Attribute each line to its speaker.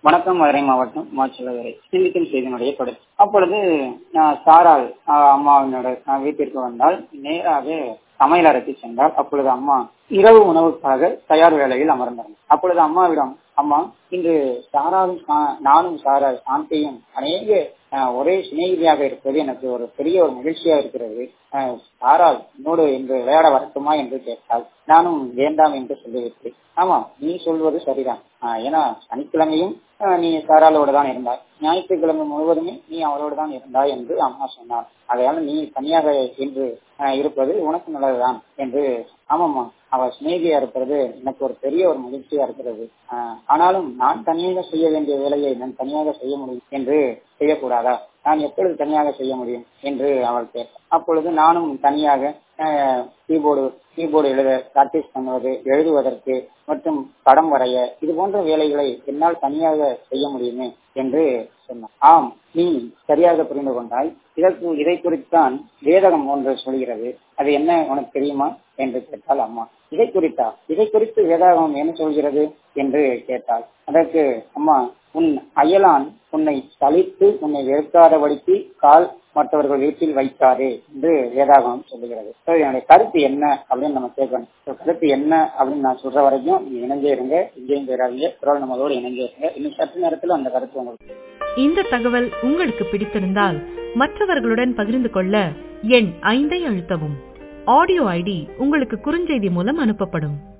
Speaker 1: வணக்கம் மதுரை மாவட்டம் மாச்சலவரை சிந்திக்கும் செய்தியினுடைய படம் அப்பொழுது நான் சாரால் ஆஹ் அம்மாவினோட ஆஹ் வீட்டிற்கு வந்தால் நேராக சமையலறைக்கு சென்றால் அப்பொழுது அம்மா இரவு உணவுக்காக தயார் வேலையில் அமர்ந்தாங்க அப்பொழுது அம்மாவிடம் அம்மா இன்று சாராவும் சா- நானும் சாரா சாந்தியும் அநேக ஆஹ், ஒரே சிநேகிதியாக இருப்பது எனக்கு ஒரு பெரிய ஒரு மகிழ்ச்சியா இருக்கிறது ஆஹ், சாரால் என்னோடு இன்று விளையாட வரட்டுமா என்று கேட்டால் நானும் வேண்டாம் என்று சொல்லிவிட்டேன் ஆமா நீ சொல்வது சரிதான் ஆஹ், ஏன்னா சனிக்கிழமையும் ஆஹ், நீ சாராலோடு தான் இருந்தாய் ஞாயிற்றுக்கிழமை முழுவதுமே நீ அவளோடு தான் இருந்தாய் என்று அம்மா சொன்னார் அதையால நீ தனியாக இன்று ஆஹ், இருப்பது உனக்கு நல்லதுதான் என்று ஆமாம்மா அவ சிநேகியா இருக்கிறது எனக்கு ஒரு பெரிய ஒரு மகிழ்ச்சியா இருக்கிறது ஆஹ், ஆனாலும் நான் தனியாக செய்ய வேண்டிய வேலையை நான் தனியாக செய்ய முடியும் என்று செய்யக்கூடாதா நான் எப்பொழுது தனியாக செய்ய முடியும் என்று அவள் கேட்டார் அப்பொழுது நானும் தனியாக கீபோர்டு கீபோர்டு எழுத பிராக்டிஸ் பண்ணுவது எழுதுவதற்கு மற்றும் படம் வரைய இது போன்ற வேலைகளை என்னால் தனியாக செய்ய முடியுமே என்று சொன்னான் ஆம் நீ சரியாக புரிந்து கொண்டாய் இதற்கு இதை குறித்தான் வேதகம் ஒன்று சொல்கிறது அது என்ன உனக்கு தெரியுமா என்று கேட்டாள் அம்மா இதை குறித்தா இதை குறித்து வேதாகம் என்ன சொல்கிறது என்று கேட்டாள் அதற்கு அம்மா உன் அயலான் உன்னை சலித்து உன்னை வெறுக்காதபடிக்கு கால் மற்றவர்கள் வீட்டில் வைக்காதே என்று வேதாகம் சொல்லுகிறது So, என்னுடைய கருத்து என்ன அப்படின்னு நம்ம கேட்கணும் So, கருத்து என்ன அப்படின்னு நான் சொல்ற வரைக்கும் நீங்க இணைஞ்சே இருங்க இங்கேயும் போயிடாதீங்க குரல் நம்மளோடு இணைஞ்சே இருங்க இன்னும் சற்று நேரத்தில் அந்த கருத்து உங்களுக்கு
Speaker 2: இந்த தகவல் உங்களுக்கு பிடித்திருந்தால் மற்றவர்களுடன் பகிர்ந்து கொள்ள எண் ஐந்தை அழுத்தவும் ஆடியோ ஐடி உங்களுக்கு குறுஞ்செய்தி மூலம் அனுப்பப்படும்